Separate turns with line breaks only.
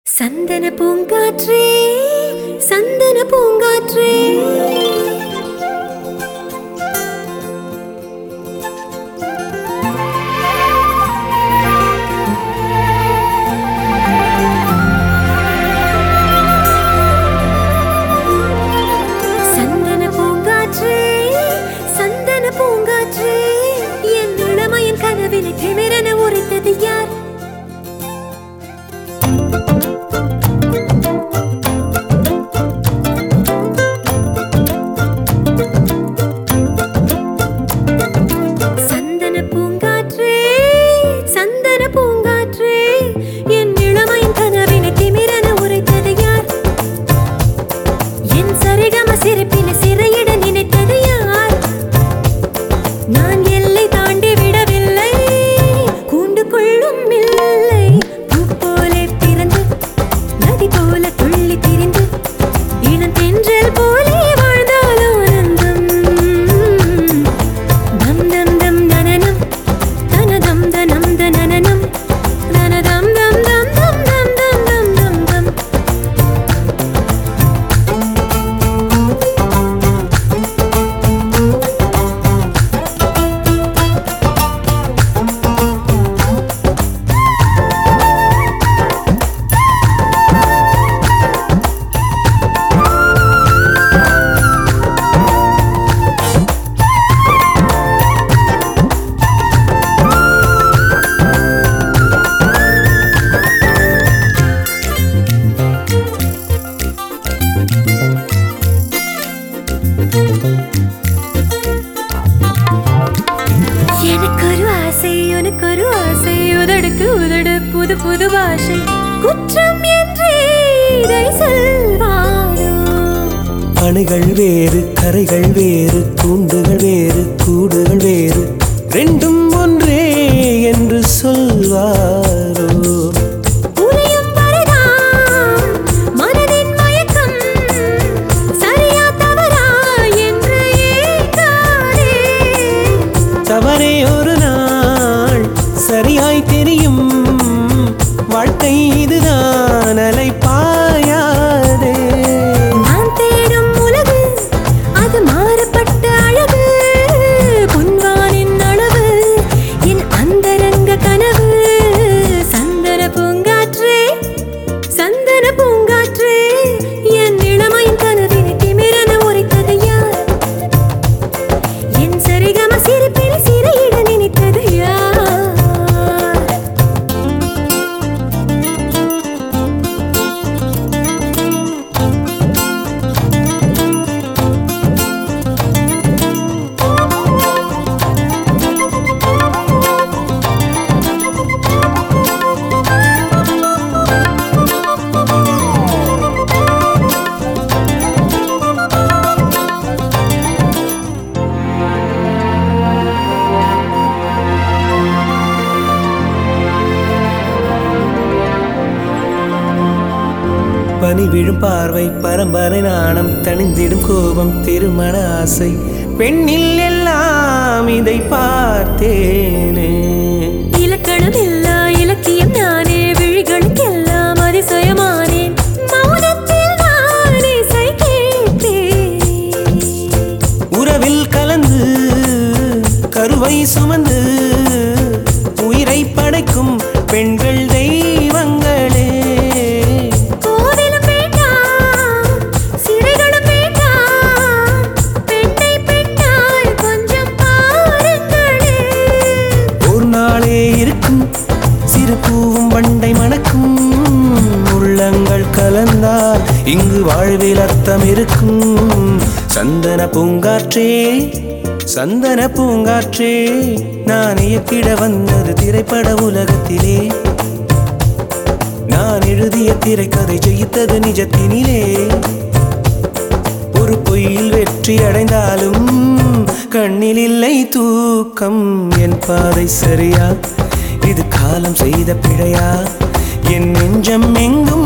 சந்தன பூங்காற்றே சந்தன பூங்காற்றே சந்தன பூங்காற்றே சந்தன பூங்காற்றே என் இளமையின் கனவினை திமிரென உரைத்தது யார் சந்தன பூங்காற்றே சந்தன பூங்காற்றே என் இளமையின் கனவினை திமிரென உரைத்தது யார் என் சரிகம சிரிப்பினை சிறையிட நினைத்தது யார் நான் எல்லை தாண்டி விடவில்லை கூண்டுக்குள்ளும் இல்லை பூ போலே பிறந்து நதி போல துள்ளி திரிந்து இளம் தென்றல் போலே வாழ்ந்தால் ஆனந்தம் தம் தம் தம் நனனம் தனதம் தனம் தனனம் தனதம் தம் தம் தம் தம் தம் தம் தம் தம் எனக்கு ஒரு ஆசை உனக்கு ஒரு ஆசை உதடுக்கு உதடு புது புது பாஷை குற்றம் என்றே இதை சொல்வாரோ
அணைகள் வேறு கரைகள் வேறு தூண்டுகள் வேறு கூடுகள் வேறு ரெண்டும் ஒன்றே என்று சொல்வாரோ
உறையும் வரைதான் மனதின் மயக்கம் சரியா தவறா என்று ஏற்காதே
தவறே ஒரு நாள் சரியாய் தெரியும் வாழ்க்கை இதுதான் அலை பாயாதே
நான் தேடும் உலகு அது மாறப்பட்ட அழகு பொன்வானின் அளவு என் அந்தரங்க கனவு சந்தன பூங்காற்றே சந்தன பூங்காற்றே என் இளமையின் கனவினை திமிரென உரைத்தது யார் என் சரிகம சிரிப்பில் சிறையிட நினைத்தது யார்
பனி விழும் பார்வை பரம்பரை நாணம் தணிந்திடும் கோபம் திருமண ஆசை பெண்ணில் எல்லாம் இதை பார்த்தேனே
இலக்கணம் இல்லா இலக்கியம் நானே விழிகளுக்கெல்லாம் அதிசயமானேன் மௌனத்தில் நான் இசை கேட்டேன்
உறவில் கலந்து கருவை சுமந்து உயிரை படைக்கும் பெண்கள் தெய்வங்களே
கோவிலும் வேண்டாம் சிறைகளும் வேண்டாம் பெண்ணை பெண்ணாய் கொஞ்சம் பாருங்களே
ஒரு நாளே இருக்கும் சிறு பூவும் வண்டை மணக்கும் உள்ளங்கள் கலந்தால் இங்கு வாழ்வில் அர்த்தம் இருக்கும் சந்தன பூங்காற்றே சந்தன பூங்காற்றே நான் இயக்கிட வந்தது திரைப்பட உலகத்திலே நான் எழுதிய திரைக்கதை ஜெயித்தது நிஜத்தினிலே ஒரு பொய்யில் வெற்றி அடைந்தாலும் கண்ணில் இல்லை தூக்கம் என் பாதை சரியா இது காலம் செய்த பிழையா என் நெஞ்சம் எங்கும்